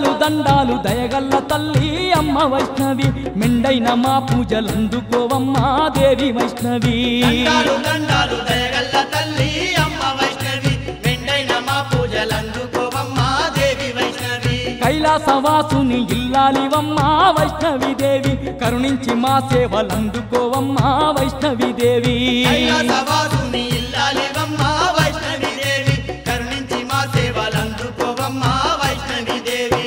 దండాలు దండాలు దయగల్ల తల్లి అమ్మ వైష్ణవి మెండైన మా పూజలందుకోవమ్మా దేవి వైష్ణవి దండాలు దండాలు దయగల్ల తల్లి అమ్మ వైష్ణవి మెండైన మా పూజలందుకోవమ్మా దేవి వైష్ణవి కైలాసవాసుని ఇల్లాలివమ్మా వైష్ణవి దేవి కరుణించి మా సేవలందుకోవమ్మా వైష్ణవి దేవి కైలాసవాసుని ఇల్లాలివమ్మా వైష్ణవి దేవి కరుణించి మా సేవలందుకోవమ్మా వైష్ణవి దేవి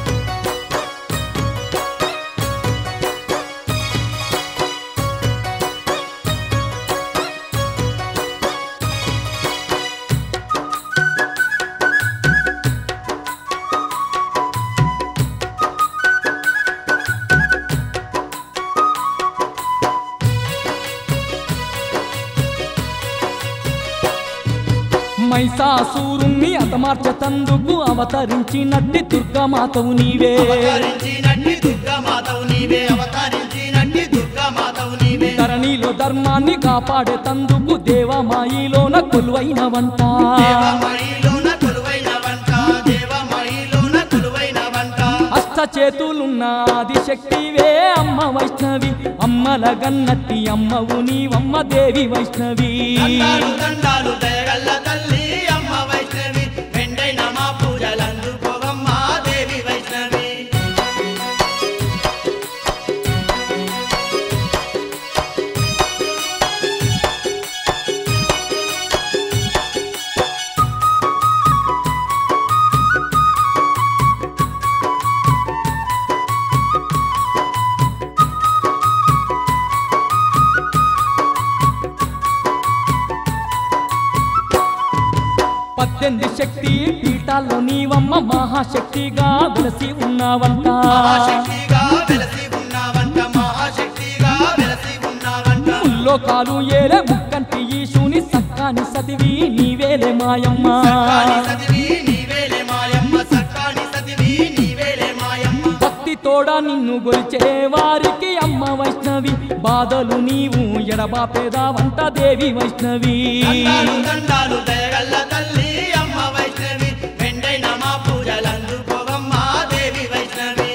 మైసాసూరుణ్ణి అతమార్చతందుకు అవతరించినట్టి దుర్గామాతవు నీవే అవతరించినట్టి దుర్గామాతవు నీవే అవతరించినట్టి దుర్గామాతవు నీవే ధరణిలో ధర్మాన్ని కాపాడే తందుకు దేవమాయిలోన కొలువైన వంట దేవమణిలోన కొలువైన వంట దేవమణిలోన కొలువైన వంట అష్ట చేతులున్న ఆదిశక్తివే అమ్మ వైష్ణవి అమ్మల గన్నట్టి అమ్మవు నీవమ్మ దేవి వైష్ణవి దండాలు దండాలు దయగల్ల తల్లి అమ్మ వైష్ణవి మెండైన మా పూజలందుకోవమ్మా దేవి వైష్ణవి పద్దెనిమిది శక్తి పీఠాల్లో నీవమ్మ మహాశక్తిగా వెలసి ఉన్నావంట మహాశక్తిగా వెలసి ఉన్నావంట మహాశక్తిగా వెలసి ఉన్నావంట ముల్లోకాలు ఏలే ముక్కంటి ఈశుని సక్కాని సతివి నీవేలే మాయమ్మ సక్కాని సతివి నీవేలే మాయమ్మ సక్కాని సతివి నీవేలే మాయమ్మ భక్తి తోడ నిన్ను గొలిచే వారికి అమ్మ వైష్ణవి బాధలు నీవు ఎడబాపేదావంట దేవి వైష్ణవి దండాలు దండాలు దయగల్ల తల్లి అమ్మ వైష్ణవి మెండైన మా పూజలందుకోవమ్మా దేవి వైష్ణవి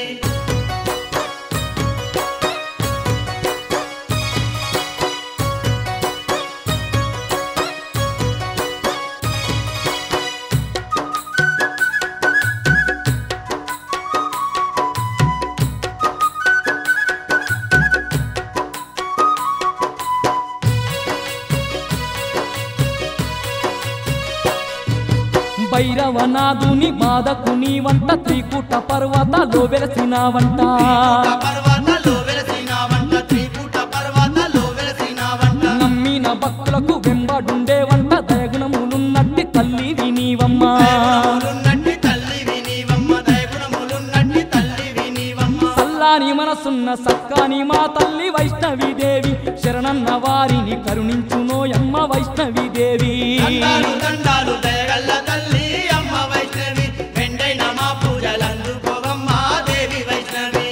భైరవనాథుని బాధకు నీ వంట త్రికూట పర్వతాలు వెలసినావంట త్రికూట పర్వతాల్లో వెలసినావంట త్రికూట పర్వతాల్లో వెలసినావంట నమ్మిన భక్తులకు వెంబడుండే వంట దయగుణములున్నట్టి తల్లివి నీవమ్మా దయగుణములున్నట్టి తల్లివి నీవమ్మ దయగుణములున్నట్టి తల్లివి నీవమ్మ చల్లాని మనసున్న సక్కాని మా తల్లి వైష్ణవి దేవి శరణన్న వారిని కరుణించునోయమ్మ వైష్ణవి దేవి దండాలు దండాలు దయగల్ల తల్లి అమ్మ వైష్ణవి మెండైన మా పూజలందుకోవమ్మా దేవి వైష్ణవి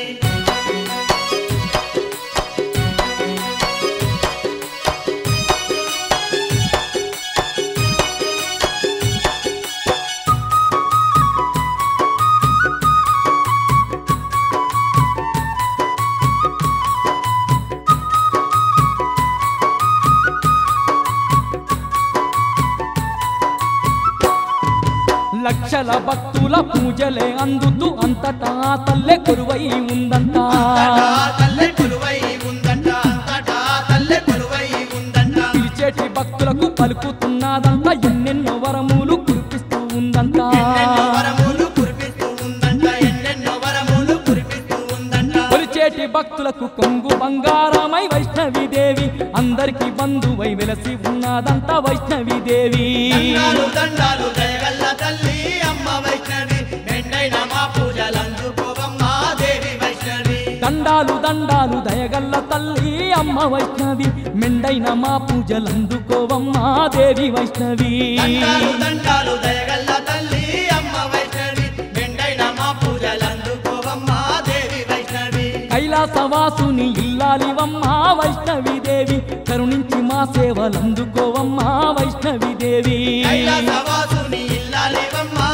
లక్షల భక్తుల పూజలే అందుతూ అంతటా తల్లే కొరువై ఉందంట అంతటా తల్లె కొలువై ఉందంట అంతటా తల్లె కొలువై ఉందంట పిలిచేటి భక్తులకు పలుకుతున్నదంట ఎన్నెన్నో వరములు కురిపిస్తూ ఉందంట ఎన్నెన్నో వరములు కురిపిస్తూ ఉందంట ఎన్నెన్నో వరములు కురిపిస్తూ ఉందంట కొలిచేటి భక్తులకు కొంగు బంగారమై వైష్ణవి దేవి అందరికి బంధువై వెలసి ఉన్నదంట వైష్ణవి దేవి దండాలు దండాలు దయగల్ల తల్లి అమ్మ వైష్ణవి మెండైన మా పూజలందుకోవమ్మా దేవి వైష్ణవి దండాలు దండాలు దయగల్ల తల్లి అమ్మ వైష్ణవి మెండైన మా పూజలందుకోవమ్మా దేవి వైష్ణవి దండాలు దండాలు దయగల్ల తల్లి అమ్మ వైష్ణవి మెండైన మా పూజలందుకోవమ్మా దేవి వైష్ణవి కైలాసవాసుని ఇల్లాలివమ్మా వైష్ణవి దేవి కరుణించి మా సేవలందుకోవమ్మా వైష్ణవి దేవి కైలాసవాసుని ఇల్లాలివమ్మా